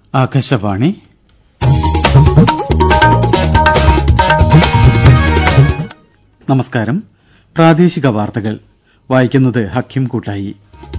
ആകാശവാണി നമസ്കാരം പ്രാദേശിക വാർത്തകൾ വായിക്കുന്നത് ഹക്കിം കൂട്ടായി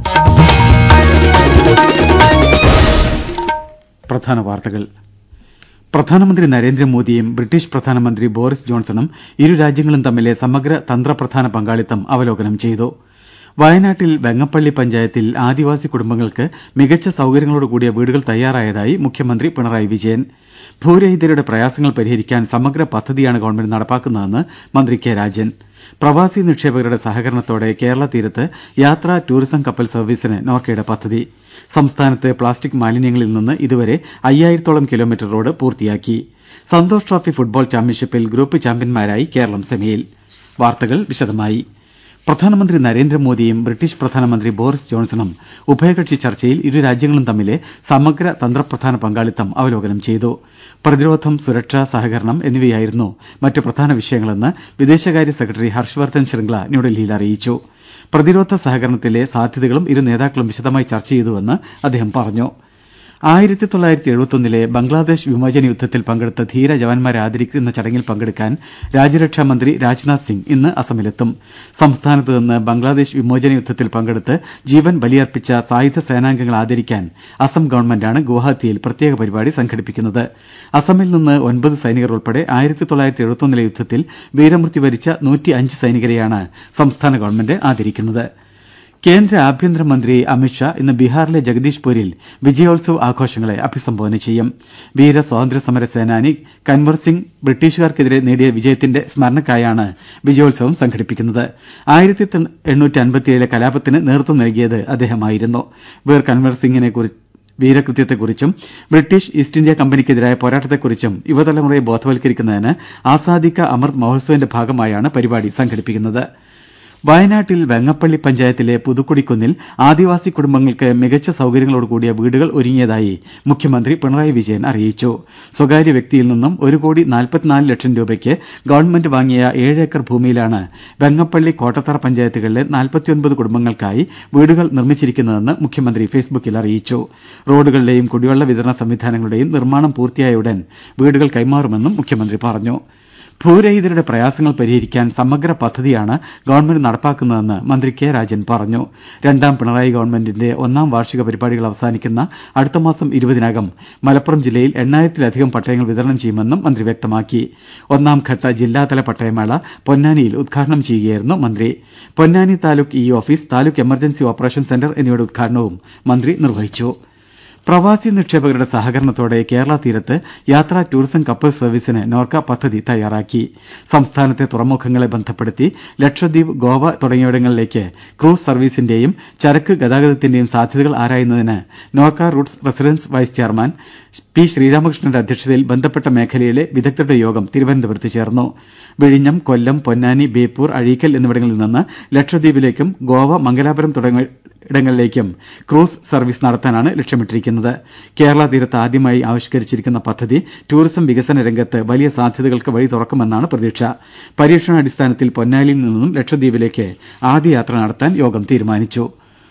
പ്രധാന വാർത്തകൾ പ്രധാനമന്ത്രി നരേന്ദ്രമോദിയും ബ്രിട്ടീഷ് പ്രധാനമന്ത്രി ബോറിസ് ജോൺസണും ഇരു രാജ്യങ്ങളും തമ്മിലെ സമഗ്ര തന്ത്രപ്രധാന പങ്കാളിത്തം അവലോകനം ചെയ്തു വയനാട്ടിൽ വെങ്ങപ്പള്ളി പഞ്ചായത്തിൽ ആദിവാസി കുടുംബങ്ങൾക്ക് മികച്ച സൌകര്യങ്ങളോടുകൂടിയ വീടുകൾ തയ്യാറായതായി മുഖ്യമന്ത്രി പിണറായി വിജയൻ ഭൂരഹിതരുടെ പ്രയാസങ്ങൾ പരിഹരിക്കാൻ സമഗ്ര പദ്ധതിയാണ് ഗവൺമെന്റ് നടപ്പാക്കുന്നതെന്ന് മന്ത്രി കെ രാജൻ പ്രവാസി നിക്ഷേപകരുടെ സഹകരണത്തോടെ കേരള തീരത്ത് യാത്രാ ടൂറിസം കപ്പൽ സർവീസിന് നോർക്കയുടെ പദ്ധതി സംസ്ഥാനത്ത് പ്ലാസ്റ്റിക് മാലിന്യങ്ങളിൽ നിന്ന് ഇതുവരെ അയ്യായിരത്തോളം കിലോമീറ്റർ റോഡ് പൂർത്തിയാക്കി സന്തോഷ് ട്രോഫി ഫുട്ബോൾ ചാമ്പ്യൻഷിപ്പിൽ ഗ്രൂപ്പ് ചാമ്പ്യന്മാരായി കേരളം സെമിയിൽ വാർത്തകൾ വിശദമായി പ്രധാനമന്ത്രി നരേന്ദ്രമോദിയും ബ്രിട്ടീഷ് പ്രധാനമന്ത്രി ബോറിസ് ജോൺസണും ഉഭയകക്ഷി ചർച്ചയിൽ ഇരു രാജ്യങ്ങളും തമ്മിലെ സമഗ്ര തന്ത്രപ്രധാന പങ്കാളിത്തം അവലോകനം ചെയ്തു പ്രതിരോധം സുരക്ഷ സഹകരണം എന്നിവയായിരുന്നു മറ്റ് പ്രധാന വിഷയങ്ങളെന്ന് വിദേശകാര്യ സെക്രട്ടറി ഹർഷവർദ്ധൻ ശൃംഗ്ല ന്യൂഡൽഹിയിൽ അറിയിച്ചു പ്രതിരോധ സഹകരണത്തിലെ സാധ്യതകളും ഇരു നേതാക്കളും വിശദമായി ചർച്ച ചെയ്തുവെന്ന് അദ്ദേഹം പറഞ്ഞു ആയിരത്തി തൊള്ളായിരത്തി എഴുപത്തൊന്നിലെ ബംഗ്ലാദേശ് വിമോചന യുദ്ധത്തിൽ പങ്കെടുത്ത ധീര ജവാന്മാരെ ആദരിക്കുന്ന ചടങ്ങിൽ പങ്കെടുക്കാൻ രാജ്യരക്ഷാ മന്ത്രി രാജ്നാഥ് സിംഗ് ഇന്ന് അസമിലെത്തും സംസ്ഥാനത്ത് നിന്ന് ബംഗ്ലാദേശ് വിമോചന യുദ്ധത്തിൽ പങ്കെടുത്ത് ജീവൻ ബലിയർപ്പിച്ച സായുധ സേനാംഗങ്ങളെ ആദരിക്കാൻ അസം ഗവൺമെന്റാണ് ഗുവാഹത്തിയിൽ പ്രത്യേക പരിപാടി സംഘടിപ്പിക്കുന്നത് അസമിൽ നിന്ന് ഒൻപത് സൈനികർ ഉൾപ്പെടെ ആയിരത്തി തൊള്ളായിരത്തി എഴുപത്തൊന്നിലെ യുദ്ധത്തിൽ വീരമൃത്യു വരിച്ച നൂറ്റി അഞ്ച് സൈനികരെയാണ് സംസ്ഥാന ഗവൺമെന്റ് ആദരിക്കുന്നത് കേന്ദ്ര ആഭ്യന്തരമന്ത്രി അമിത്ഷാ ഇന്ന് ബീഹാറിലെ ജഗദീഷ്പൂരിൽ വിജയോത്സവ് ആഘോഷങ്ങളെ അഭിസംബോധന ചെയ്യും വീര സ്വാതന്ത്ര്യ സമര സേനാനി കൻവർ സിംഗ് ബ്രിട്ടീഷുകാർക്കെതിരെ നേടിയ വിജയത്തിന്റെ സ്മരണയ്ക്കായാണ് വിജയോത്സവം സംഘടിപ്പിക്കുന്നത് ആയിരത്തി എണ്ണൂറ്റി അൻപത്തിയേഴിലെ കലാപത്തിന് നേതൃത്വം നൽകിയത് അദ്ദേഹമായിരുന്നു വീർ കൻവർ സിംഗിനെ വീരകൃത്യത്തെക്കുറിച്ചും ബ്രിട്ടീഷ് ഈസ്റ്റ് ഇന്ത്യ കമ്പനിക്കെതിരായ പോരാട്ടത്തെക്കുറിച്ചും യുവതലമുറയെ ബോധവൽക്കരിക്കുന്നതിന് ആസാദി കാ അമൃത് മഹോത്സവിന്റെ ഭാഗമായാണ് പരിപാടി സംഘടിപ്പിക്കുന്നത് വയനാട്ടിൽ വെങ്ങപ്പള്ളി പഞ്ചായത്തിലെ പുതുക്കുടിക്കുന്നിൽ ആദിവാസി കുടുംബങ്ങൾക്ക് മികച്ച സൌകര്യങ്ങളോടുകൂടിയ വീടുകൾ ഒരുങ്ങിയതായി മുഖ്യമന്ത്രി പിണറായി വിജയൻ അറിയിച്ചു സ്വകാര്യ വ്യക്തിയിൽ നിന്നും ഒരു കോടി നാൽപ്പത്തിനാല് ലക്ഷം രൂപയ്ക്ക് ഗവൺമെന്റ് വാങ്ങിയ ഏഴ് ഏക്കർ ഭൂമിയിലാണ് വെങ്ങപ്പള്ളി കോട്ടത്തറ പഞ്ചായത്തുകളിലെ നാൽപ്പത്തിയൊൻപത് കുടുംബങ്ങൾക്കായി വീടുകൾ നിർമ്മിച്ചിരിക്കുന്നതെന്ന് മുഖ്യമന്ത്രി ഫേസ്ബുക്കിൽ അറിയിച്ചു റോഡുകളുടെയും കുടിവെള്ള വിതരണ സംവിധാനങ്ങളുടെയും നിർമ്മാണം പൂർത്തിയായ ഉടൻ വീടുകൾ കൈമാറുമെന്നും മുഖ്യമന്ത്രി പറഞ്ഞു ഭൂരഹിതരുടെ പ്രയാസങ്ങൾ പരിഹരിക്കാൻ സമഗ്ര പദ്ധതിയാണ് ഗവൺമെന്റ് നടപ്പാക്കുന്നതെന്ന് മന്ത്രി കെ രാജൻ പറഞ്ഞു രണ്ടാം പിണറായി ഗവൺമെന്റിന്റെ ഒന്നാം വാർഷിക പരിപാടികൾ അവസാനിക്കുന്ന അടുത്ത മാസം ഇരുപതിനകം മലപ്പുറം ജില്ലയിൽ എണ്ണായിരത്തിലധികം പട്ടയങ്ങൾ വിതരണം ചെയ്യുമെന്നും മന്ത്രി വ്യക്തമാക്കി ഒന്നാംഘട്ട ജില്ലാതല പട്ടയമേള പൊന്നാനിയിൽ ഉദ്ഘാടനം ചെയ്യുകയായിരുന്നു മന്ത്രി Ponnani taluk E office taluk emergency operation centre എന്നിവയുടെ ഉദ്ഘാടനവും മന്ത്രി നിർവഹിച്ചു പ്രവാസി നിക്ഷേപകരുടെ സഹകരണത്തോടെ കേരള തീരത്ത് യാത്രാ ടൂറിസം കപ്പൽ സർവീസിന് നോർക്ക പദ്ധതി തയ്യാറാക്കി സംസ്ഥാനത്തെ തുറമുഖങ്ങളെ ബന്ധപ്പെടുത്തി ലക്ഷദ്വീപ് ഗോവ തുടങ്ങിയിടങ്ങളിലേക്ക് ക്രൂസ് സർവീസിന്റെയും ചരക്ക് ഗതാഗതത്തിന്റെയും സാധ്യതകൾ ആരായുന്നതിന് Norka Roots residents vice chairman P ശ്രീരാമകൃഷ്ണന്റെ അധ്യക്ഷതയിൽ ബന്ധപ്പെട്ട മേഖലയിലെ വിദഗ്ധരുടെ യോഗം തിരുവനന്തപുരത്ത് ചേർന്നു വിഴിഞ്ഞം കൊല്ലം പൊന്നാനി ബേപ്പൂർ അഴീക്കൽ എന്നിവിടങ്ങളിൽ നിന്ന് ലക്ഷദ്വീപിലേക്കും ഗോവ മംഗലാപുരം തുടങ്ങിയിടങ്ങളിലേക്കും ക്രൂസ് സർവീസ് നടത്താനാണ് ലക്ഷ്യമിട്ടിരിക്കുന്നത് കേരള തീരത്ത് ആദ്യമായി ആവിഷ്കരിച്ചിരിക്കുന്ന പദ്ധതി ടൂറിസം വികസന രംഗത്ത് വലിയ സാധ്യതകൾക്ക് വഴി തുറക്കുമെന്നാണ് പ്രതീക്ഷ പരീക്ഷണാടിസ്ഥാനത്തിൽ പൊന്നാനിയിൽ നിന്നും ലക്ഷദ്വീപിലേക്ക് ആദ്യ യാത്ര നടത്താൻ യോഗം തീരുമാനിച്ചു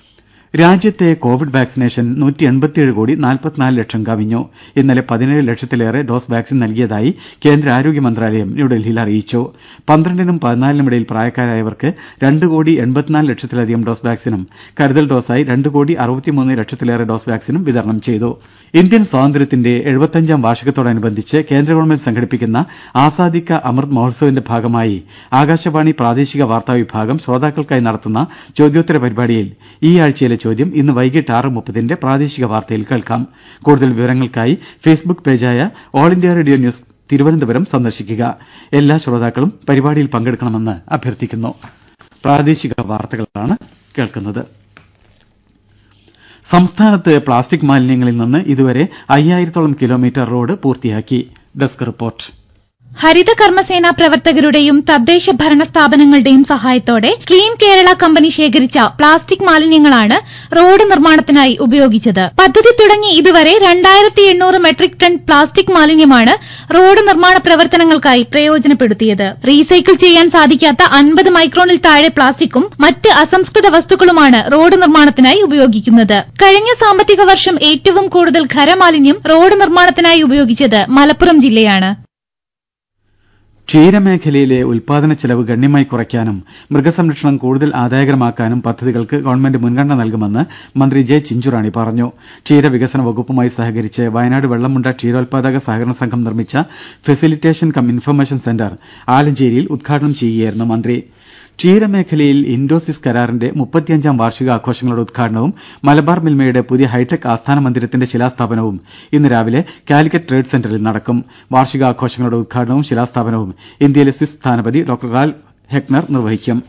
രാജ്യത്തെ കോവിഡ് വാക്സിനേഷൻ നൂറ്റി എൺപത്തിയേഴ് കോടി നാൽപ്പത്തിനാല് ലക്ഷം കവിഞ്ഞു ഇന്നലെ പതിനേഴ് ലക്ഷത്തിലേറെ ഡോസ് വാക്സിൻ നൽകിയതായി കേന്ദ്ര ആരോഗ്യ മന്ത്രാലയം ന്യൂഡൽഹിയിൽ അറിയിച്ചു പന്ത്രണ്ടിനും പതിനാലിനും ഇടയിൽ പ്രായക്കാരായവർക്ക് രണ്ട് കോടി എൺപത്തിനാല് ലക്ഷത്തിലധികം ഡോസ് വാക്സിനും കരുതൽ ഡോസായി രണ്ട് കോടി അറുപത്തിമൂന്ന് ലക്ഷത്തിലേറെ ഡോസ് വാക്സിനും വിതരണം ചെയ്തു ഇന്ത്യൻ സ്വാതന്ത്ര്യത്തിന്റെ എഴുപത്തഞ്ചാം വാർഷികത്തോടനുബന്ധിച്ച് കേന്ദ്ര ഗവൺമെന്റ് സംഘടിപ്പിക്കുന്ന ആസാദി കാ അമൃത് മഹോത്സവിന്റെ ഭാഗമായി ആകാശവാണി പ്രാദേശിക വാർത്താ വിഭാഗം ശ്രോതാക്കൾക്കായി നടത്തുന്ന ചോദ്യോത്തര പരിപാടിയിൽ ഈ ആഴ്ചയിലെ ചോദ്യം ഇന്ന് വൈകിട്ട് ആറ് മുപ്പതിന്റെ പ്രാദേശിക വാർത്തയിൽ കേൾക്കാം കൂടുതൽ വിവരങ്ങൾക്കായി ഫേസ്ബുക്ക് പേജായ all India radio news Thiruvananthapuram സന്ദർശിക്കുക എല്ലാ ശ്രോതാക്കളും പരിപാടിയിൽ പങ്കെടുക്കണമെന്ന് അഭ്യർത്ഥിക്കുന്നു പ്രാദേശിക വാർത്തകളാണ് കേൾക്കുന്നത് സംസ്ഥാനത്ത് പ്ലാസ്റ്റിക് മാലിന്യങ്ങളിൽ നിന്ന് ഇതുവരെ അയ്യായിരത്തോളം കിലോമീറ്റർ റോഡ് പൂർത്തിയാക്കി ഡെസ്ക് റിപ്പോർട്ട് ഹരിത കർമ്മസേന പ്രവർത്തകരുടെയും തദ്ദേശ ഭരണ സ്ഥാപനങ്ങളുടെയും സഹായത്തോടെ ക്ലീൻ കേരള കമ്പനി ശേഖരിച്ച പ്ലാസ്റ്റിക് മാലിന്യങ്ങളാണ് റോഡ് നിർമ്മാണത്തിനായി ഉപയോഗിച്ചത് പദ്ധതി തുടങ്ങി ഇതുവരെ രണ്ടായിരത്തി എണ്ണൂറ് മെട്രിക് ടൺ പ്ലാസ്റ്റിക് മാലിന്യമാണ് റോഡ് നിർമ്മാണ പ്രവർത്തനങ്ങൾക്കായി പ്രയോജനപ്പെടുത്തിയത് റീസൈക്കിൾ ചെയ്യാൻ സാധിക്കാത്ത അൻപത് മൈക്രോണിൽ താഴെ പ്ലാസ്റ്റിക്കും മറ്റ് അസംസ്കൃത വസ്തുക്കളുമാണ് റോഡ് നിർമ്മാണത്തിനായി ഉപയോഗിക്കുന്നത് കഴിഞ്ഞ സാമ്പത്തിക വർഷം ഏറ്റവും കൂടുതൽ ഖരമാലിന്യം റോഡ് നിർമ്മാണത്തിനായി ഉപയോഗിച്ചത് മലപ്പുറം ജില്ലയാണ് ക്ഷീരമേഖലയിലെ ഉൽപാദന ചെലവ് ഗണ്യമായി കുറയ്ക്കാനും മൃഗസംരക്ഷണം കൂടുതൽ ആദായകരമാക്കാനും പദ്ധതികൾക്ക് ഗവൺമെന്റ് മുൻഗണന നൽകുമെന്ന് മന്ത്രി ജെ ചിഞ്ചുറാണി പറഞ്ഞു ക്ഷീരവികസന വകുപ്പുമായി സഹകരിച്ച് വയനാട് വെള്ളമുണ്ട ക്ഷീരോത്പാദക സഹകരണ സംഘം നിർമ്മിച്ച ഫെസിലിറ്റേഷൻ കം ഇൻഫർമേഷൻ സെന്റർ ആലഞ്ചേരിയിൽ ഉദ്ഘാടനം ചെയ്യുകയായിരുന്നു മന്ത്രി ക്ഷീരമേഖലയിൽ ഇൻഡോസിസ് കരാറിന്റെ മുപ്പത്തിയഞ്ചാം വാർഷികാഘോഷങ്ങളുടെ ഉദ്ഘാടനവും മലബാർ മിൽമയുടെ പുതിയ ഹൈടെക് ആസ്ഥാന മന്ദിരത്തിന്റെ ശിലാസ്ഥാപനവും ഇന്ന് രാവിലെ കാലിക്കറ്റ് ട്രേഡ് സെന്ററിൽ നടക്കും വാർഷികാഘോഷങ്ങളുടെ ഉദ്ഘാടനവും ശിലാസ്ഥാപനവും ഇന്ത്യയിലെ സ്വിസ് സ്ഥാനപതി ഡോക്ടർ റാൽഫ് ഹെക്നർ നിർവഹിക്കും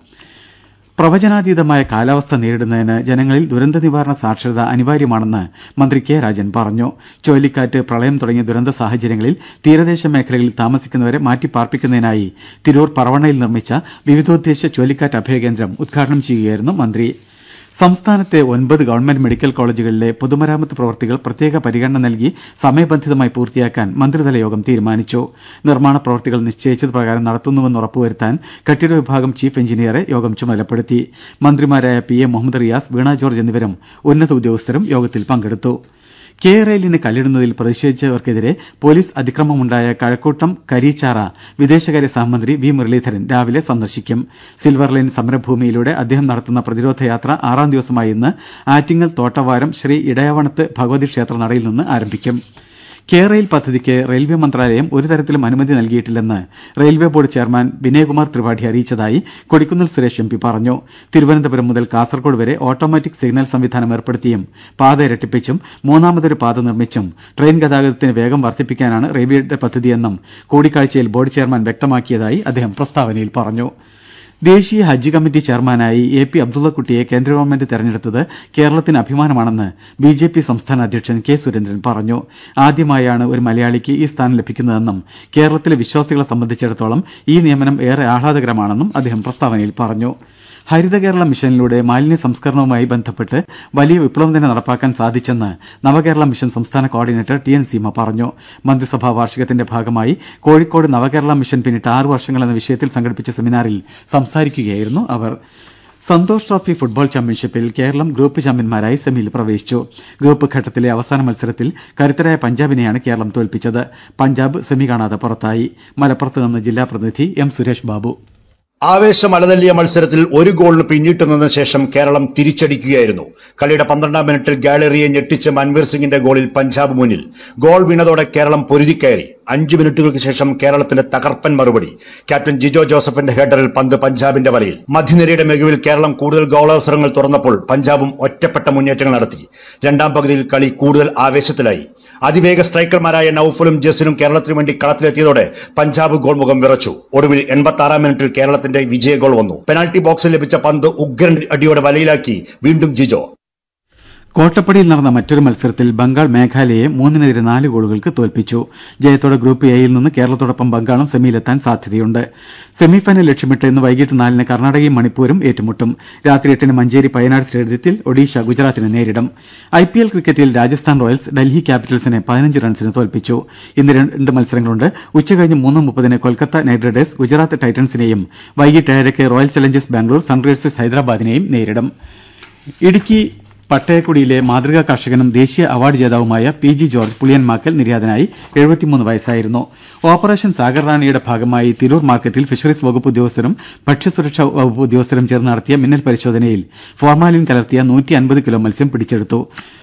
പ്രവചനാതീതമായ കാലാവസ്ഥ നേരിടുന്നതിന് ജനങ്ങളിൽ ദുരന്ത നിവാരണ സാക്ഷരത അനിവാര്യമാണെന്ന് മന്ത്രി കെ രാജൻ പറഞ്ഞു ചുഴലിക്കാറ്റ് പ്രളയം തുടങ്ങിയ ദുരന്ത സാഹചര്യങ്ങളിൽ തീരദേശ മേഖലകളിൽ താമസിക്കുന്നവരെ മാറ്റിപ്പാർപ്പിക്കുന്നതിനായി തിരൂർ പറവണ്ണയിൽ നിർമ്മിച്ച വിവിധോദ്ദേശ ചുഴലിക്കാറ്റ് അഭയകേന്ദ്രം ഉദ്ഘാടനം ചെയ്യുകയായിരുന്നു മന്ത്രി സംസ്ഥാനത്തെ ഒൻപത് ഗവൺമെന്റ് മെഡിക്കൽ കോളേജുകളിലെ പൊതുമരാമത്ത് പ്രവൃത്തികൾ പ്രത്യേക പരിഗണന നൽകി സമയബന്ധിതമായി പൂർത്തിയാക്കാൻ മന്ത്രിതല യോഗം തീരുമാനിച്ചു നിർമ്മാണ പ്രവൃത്തികൾ നിശ്ചയിച്ചത് പ്രകാരം നടത്തുന്നുവെന്ന് ഉറപ്പുവരുത്താൻ കെട്ടിട വിഭാഗം ചീഫ് എഞ്ചിനീയറെ യോഗം ചുമതലപ്പെടുത്തി മന്ത്രിമാരായ P A Muhammad Riyas Veena George എന്നിവരും ഉന്നത ഉദ്യോഗസ്ഥരും യോഗത്തിൽ പങ്കെടുത്തു കെ റെയിലിന് കല്ലിടുന്നതിൽ പ്രതിഷേധിച്ചവർക്കെതിരെ പോലീസ് അതിക്രമമുണ്ടായ കഴക്കൂട്ടം കരീച്ചാറ വിദേശകാര്യ സഹമന്ത്രി വി മുരളീധരൻ രാവിലെ സന്ദർശിക്കും സിൽവർ ലൈൻ സമരഭൂമിയിലൂടെ അദ്ദേഹം നടത്തുന്ന പ്രതിരോധ യാത്ര ആറാം ദിവസമായ ഇന്ന് ആറ്റിങ്ങൽ തോട്ടവാരം ശ്രീ ഇടയവണത്ത് ഭഗവതി ക്ഷേത്ര നടയിൽ നിന്ന് ആരംഭിക്കും കെ റെയിൽ പദ്ധതിക്ക് റെയിൽവേ മന്ത്രാലയം ഒരു തരത്തിലും അനുമതി നൽകിയിട്ടില്ലെന്ന് railway board chairman Vinaykumar Tripathi അറിയിച്ചതായി കൊടിക്കുന്നിൽ സുരേഷ് എം പി പറഞ്ഞു തിരുവനന്തപുരം മുതൽ കാസർകോട് വരെ ഓട്ടോമാറ്റിക് സിഗ്നൽ സംവിധാനം ഏർപ്പെടുത്തിയും പാത ഇരട്ടിപ്പിച്ചും മൂന്നാമതൊരു പാത നിർമ്മിച്ചും ട്രെയിൻ ഗതാഗതത്തിന് വേഗം വർദ്ധിപ്പിക്കാനാണ് റെയിൽവേയുടെ പദ്ധതിയെന്നും കൂടിക്കാഴ്ചയിൽ ബോർഡ് ചെയർമാൻ വ്യക്തമാക്കിയതായി അദ്ദേഹം പ്രസ്താവനയിൽ പറഞ്ഞു ദേശീയ ഹജ്ജ് കമ്മിറ്റി ചെയർമാനായി എ പി അബ്ദുള്ളക്കുട്ടിയെ കേന്ദ്ര ഗവൺമെന്റ് തെരഞ്ഞെടുത്തത് കേരളത്തിന് അഭിമാനമാണെന്ന് ബി ജെ പി സംസ്ഥാന അധ്യക്ഷൻ കെ സുരേന്ദ്രൻ പറഞ്ഞു ആദ്യമായാണ് ഒരു മലയാളിക്ക് ഈ സ്ഥാനം ലഭിക്കുന്നതെന്നും കേരളത്തിലെ വിശ്വാസികളെ സംബന്ധിച്ചിടത്തോളം ഈ നിയമനം ഏറെ ആഹ്ലാദകരമാണെന്നും അദ്ദേഹം പ്രസ്താവനയിൽ പറഞ്ഞു ഹരിത കേരള മിഷനിലൂടെ മാലിന്യ സംസ്കരണവുമായി ബന്ധപ്പെട്ട് വലിയ വിപ്ലവം തന്നെ നടപ്പാക്കാൻ സാധിച്ചെന്ന് നവകേരള മിഷൻ സംസ്ഥാന കോർഡിനേറ്റർ ടി എൻ സീമ പറഞ്ഞു മന്ത്രിസഭാ വാർഷികത്തിന്റെ ഭാഗമായി കോഴിക്കോട് നവകേരള മിഷൻ പിന്നിട്ട് ആറ് വർഷങ്ങൾ എന്ന വിഷയത്തിൽ സംഘടിപ്പിച്ച സെമിനാറിൽ സംസാരിക്കുകയായിരുന്നു അവർ സന്തോഷ് ട്രോഫി ഫുട്ബോൾ ചാമ്പ്യൻഷിപ്പിൽ കേരളം ഗ്രൂപ്പ് ചാമ്പ്യന്മാരായി സെമിയിൽ പ്രവേശിച്ചു ഗ്രൂപ്പ് ഘട്ടത്തിലെ അവസാന മത്സരത്തിൽ കരുത്തരായ പഞ്ചാബിനെയാണ് കേരളം തോൽപ്പിച്ചത് പഞ്ചാബ് സെമി കാണാതെ പുറത്തായി മലപ്പുറത്ത് നിന്ന് ജില്ലാ പ്രതിനിധി എം സുരേഷ് ബാബു ആവേശം അലതല്ലിയ മത്സരത്തിൽ ഒരു ഗോളിന് പിന്നിട്ട് നിന്ന ശേഷം കേരളം തിരിച്ചടിക്കുകയായിരുന്നു കളിയുടെ പന്ത്രണ്ടാം മിനിറ്റിൽ ഗാലറിയെ ഞെട്ടിച്ച മൻവീർ സിംഗിന്റെ ഗോളിൽ പഞ്ചാബ് മുന്നിൽ ഗോൾ വീണതോടെ കേരളം പൊരുതിക്കയറി അഞ്ചു മിനിറ്റുകൾക്ക് ശേഷം കേരളത്തിന്റെ തകർപ്പൻ മറുപടി ക്യാപ്റ്റൻ ജിജോ ജോസഫിന്റെ ഹെഡറിൽ പന്ത് പഞ്ചാബിന്റെ വലയിൽ മധ്യനിരയുടെ മികവിൽ കേരളം കൂടുതൽ ഗോളവസരങ്ങൾ തുറന്നപ്പോൾ പഞ്ചാബും ഒറ്റപ്പെട്ട മുന്നേറ്റങ്ങൾ നടത്തി രണ്ടാം പകുതിയിൽ കളി കൂടുതൽ ആവേശത്തിലായി അതിവേഗ സ്ട്രൈക്കർമാരായ നൌഫലും ജസിനും കേരളത്തിനു വേണ്ടി കളത്തിലെത്തിയതോടെ പഞ്ചാബ് ഗോൾ മുഖം വിറച്ചു ഒടുവിൽ എൺപത്തി ആറാം മിനിറ്റിൽ കേരളത്തിന്റെ വിജയ ഗോൾ വന്നു പെനാൽറ്റി ബോക്സിൽ ലഭിച്ച പന്ത് ഉഗ്രൻ അടിയോടെ വലയിലാക്കി വീണ്ടും ജിജോ കോട്ടപ്പടിയിൽ നടന്ന മറ്റൊരു മത്സരത്തിൽ ബംഗാൾ മേഘാലയയെ മൂന്നിനെതിരെ നാല് ഗോളുകൾക്ക് തോൽപ്പിച്ചു ജയത്തോടെ ഗ്രൂപ്പ് എയിൽ നിന്ന് കേരളത്തോടൊപ്പം ബംഗാളും സെമിയിലെത്താൻ സാധ്യതയുണ്ട് സെമിഫൈനൽ ലക്ഷ്യമിട്ട് ഇന്ന് വൈകിട്ട് നാലിന് കർണാടകയും മണിപ്പൂരും ഏറ്റുമുട്ടും രാത്രി എട്ടിന് മഞ്ചേരി പയനാട് സ്റ്റേഡിയത്തിൽ ഒഡീഷ ഗുജറാത്തിനെ നേരിടും ഐ പി എൽ ക്രിക്കറ്റിൽ രാജസ്ഥാൻ റോയൽസ് ഡൽഹി ക്യാപിറ്റൽസിനെ പതിനഞ്ച് റൺസിന് തോൽപ്പിച്ചു ഇന്ന് രണ്ട് മത്സരങ്ങളുണ്ട് ഉച്ചകഴിഞ്ഞ് മൂന്ന് മുപ്പതിന് കൊൽക്കത്ത നൈറ്റ് റൈഡേഴ്സ് ഗുജറാത്ത് ടൈറ്റൻസിനെയും വൈകിട്ട് ഏഴരയ്ക്ക് റോയൽ ചലഞ്ചേഴ്സ് ബാംഗ്ലൂർ സൺറൈസേഴ്സ് ഹൈദരാബാദിനെയും നേരിടും ഇടുക്കി പട്ടയക്കുടിയിലെ മാതൃകാ കർഷകനും ദേശീയ അവാർഡ് ജേതാവുമായ പി ജി ജോർജ് പുളിയൻമാക്കൽ നിര്യാതനായി എഴുപത്തിമൂന്ന് വയസ്സായിരുന്നു ഓപ്പറേഷൻ സാഗർ റാണിയുടെ ഭാഗമായി തിരൂർ മാർക്കറ്റിൽ ഫിഷറീസ് വകുപ്പ് ഉദ്യോഗസ്ഥരും ഭക്ഷ്യസുരക്ഷാ വകുപ്പ് ഉദ്യോഗസ്ഥരും ചേർന്ന് നടത്തിയ മിന്നൽ പരിശോധനയിൽ ഫോർമാലിൻ കലർത്തിയ നൂറ്റി അൻപത് കിലോ മത്സ്യം പിടിച്ചെടുത്തു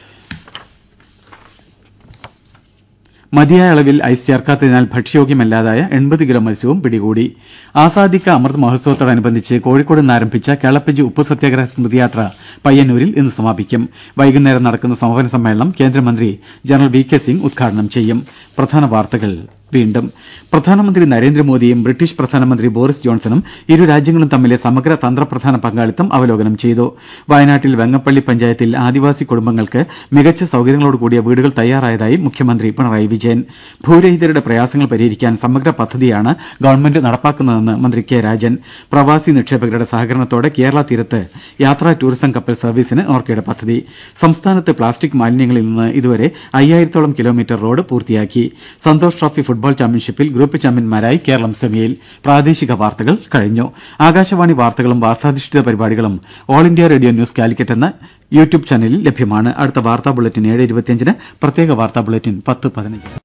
മതിയായ അളവിൽ ഐസ് ചേർക്കാത്തതിനാൽ ഭക്ഷ്യയോഗ്യമല്ലാതായ എൺപത് കിലോ മത്സ്യവും പിടികൂടി ആസാദിക്ക അമൃത് മഹോത്സവത്തോടനുബന്ധിച്ച് കോഴിക്കോട് നിന്ന് ആരംഭിച്ച കേളപ്പജി ഉപ്പ് സത്യാഗ്രഹ സ്മൃതിയാത്ര പയ്യന്നൂരിൽ ഇന്ന് സമാപിക്കും വൈകുന്നേരം നടക്കുന്ന സമാപന സമ്മേളനം കേന്ദ്രമന്ത്രി ജനറൽ വി കെ സിംഗ് ഉദ്ഘാടനം ചെയ്യും പ്രധാന വാർത്തകൾ വീണ്ടും പ്രധാനമന്ത്രി നരേന്ദ്രമോദിയും ബ്രിട്ടീഷ് പ്രധാനമന്ത്രി ബോറിസ് ജോൺസണും ഇരു രാജ്യങ്ങളും തമ്മിലെ സമഗ്ര തന്ത്രപ്രധാന പങ്കാളിത്തം അവലോകനം ചെയ്തു വയനാട്ടിൽ വെങ്ങപ്പള്ളി പഞ്ചായത്തിൽ ആദിവാസി കുടുംബങ്ങൾക്ക് മികച്ച സൌകര്യങ്ങളോടുകൂടിയ വീടുകൾ തയ്യാറായതായി മുഖ്യമന്ത്രി പിണറായി വിജയൻ ഭൂരഹിതരുടെ പ്രയാസങ്ങൾ പരിഹരിക്കാൻ സമഗ്ര പദ്ധതിയാണ് ഗവൺമെന്റ് നടപ്പാക്കുന്നതെന്ന് മന്ത്രി കെ രാജൻ പ്രവാസി നിക്ഷേപകരുടെ സഹകരണത്തോടെ കേരള തീരത്ത് യാത്രാ ടൂറിസം കപ്പൽ സർവീസിന് ഓർക്കയുടെ പദ്ധതി സംസ്ഥാനത്ത് പ്ലാസ്റ്റിക് മാലിന്യങ്ങളിൽ നിന്ന് ഇതുവരെ അയ്യായിരത്തോളം കിലോമീറ്റർ റോഡ് പൂർത്തിയാക്കി സന്തോഷ് ട്രോഫി ഫുട്ബോൾ ചാമ്പ്യൻഷിപ്പിൽ ഗ്രൂപ്പ് ചാമ്പ്യന്മാരായി കേരളം സെമിയിൽ പ്രാദേശിക വാർത്തകൾ കഴിഞ്ഞു ആകാശവാണി വാർത്തകളും വാർത്താധിഷ്ഠിത പരിപാടികളും all India radio news Calicut എന്ന യൂട്യൂബ് ചാനലിൽ ലഭ്യമാണ് അടുത്ത വാർത്താ ബുള്ളറ്റിൻ ഏഴ് ഇരുപത്തിയഞ്ചിന് പ്രത്യേക വാർത്താ ബുള്ളറ്റിൻ പത്ത് പതിനഞ്ചിന്